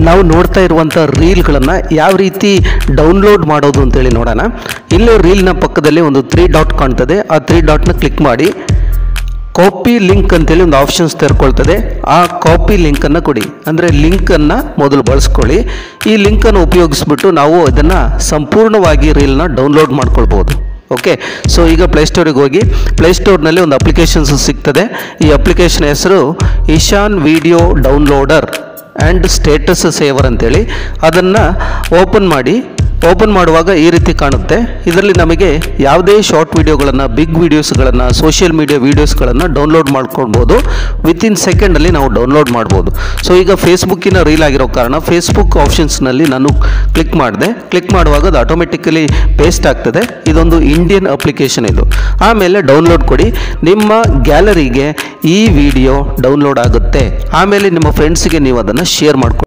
ನಾವು ನೋಡ್ತಾ ಇರುವಂಥ ರೀಲ್ಗಳನ್ನು ಯಾವ ರೀತಿ ಡೌನ್ಲೋಡ್ ಮಾಡೋದು ಅಂತೇಳಿ ನೋಡೋಣ ಇಲ್ಲೇ ರೀಲ್ನ ಪಕ್ಕದಲ್ಲಿ ಒಂದು ತ್ರೀ ಡಾಟ್ ಕಾಣ್ತದೆ ಆ ತ್ರೀ ಡಾಟ್ನ ಕ್ಲಿಕ್ ಮಾಡಿ ಕಾಪಿ ಲಿಂಕ್ ಅಂತೇಳಿ ಒಂದು ಆಪ್ಷನ್ಸ್ ತೆರ್ಕೊಳ್ತದೆ ಆ ಕಾಪಿ ಲಿಂಕನ್ನು ಕೊಡಿ ಅಂದರೆ ಲಿಂಕನ್ನು ಮೊದಲು ಬಳಸ್ಕೊಳ್ಳಿ ಈ ಲಿಂಕನ್ನು ಉಪಯೋಗಿಸ್ಬಿಟ್ಟು ನಾವು ಇದನ್ನು ಸಂಪೂರ್ಣವಾಗಿ ರೀಲ್ನ ಡೌನ್ಲೋಡ್ ಮಾಡ್ಕೊಳ್ಬೋದು ಓಕೆ ಸೊ ಈಗ ಪ್ಲೇಸ್ಟೋರಿಗೆ ಹೋಗಿ ಪ್ಲೇಸ್ಟೋರ್ನಲ್ಲಿ ಒಂದು ಅಪ್ಲಿಕೇಶನ್ಸ್ ಸಿಗ್ತದೆ ಈ ಅಪ್ಲಿಕೇಶನ್ ಹೆಸರು Ishan video downloader and status saver ಅಂತೇಳಿ ಅದನ್ನು ಓಪನ್ ಮಾಡಿ ಓಪನ್ ಮಾಡುವಾಗ ಈ ರೀತಿ ಕಾಣುತ್ತೆ ಇದರಲ್ಲಿ ನಮಗೆ ಯಾವುದೇ ಶಾರ್ಟ್ ವಿಡಿಯೋಗಳನ್ನು ಬಿಗ್ ವೀಡಿಯೋಸ್ಗಳನ್ನು ಸೋಷಿಯಲ್ ಮೀಡಿಯಾ ವೀಡಿಯೋಸ್ಗಳನ್ನು ಡೌನ್ಲೋಡ್ ಮಾಡ್ಕೊಳ್ಬೋದು ವಿತಿನ್ ಸೆಕೆಂಡಲ್ಲಿ ನಾವು ಡೌನ್ಲೋಡ್ ಮಾಡ್ಬೋದು ಸೊ ಈಗ ಫೇಸ್ಬುಕ್ಕಿನ ರೀಲ್ ಆಗಿರೋ ಕಾರಣ ಫೇಸ್ಬುಕ್ ಆಪ್ಷನ್ಸ್ನಲ್ಲಿ ನಾನು ಕ್ಲಿಕ್ ಮಾಡಿದೆ ಕ್ಲಿಕ್ ಮಾಡುವಾಗ ಅದು ಆಟೋಮೆಟಿಕಲಿ ಪೇಸ್ಟ್ ಆಗ್ತದೆ ಇದೊಂದು ಇಂಡಿಯನ್ ಅಪ್ಲಿಕೇಶನ್ ಇದು ಆಮೇಲೆ ಡೌನ್ಲೋಡ್ ಕೊಡಿ ನಿಮ್ಮ ಗ್ಯಾಲರಿಗೆ ಈ ವಿಡಿಯೋ ಡೌನ್ಲೋಡ್ ಆಗುತ್ತೆ ಆಮೇಲೆ ನಿಮ್ಮ ಫ್ರೆಂಡ್ಸ್ಗೆ ನೀವು ಅದನ್ನು ಶೇರ್ ಮಾಡ್ಕೊಳ್ಳಿ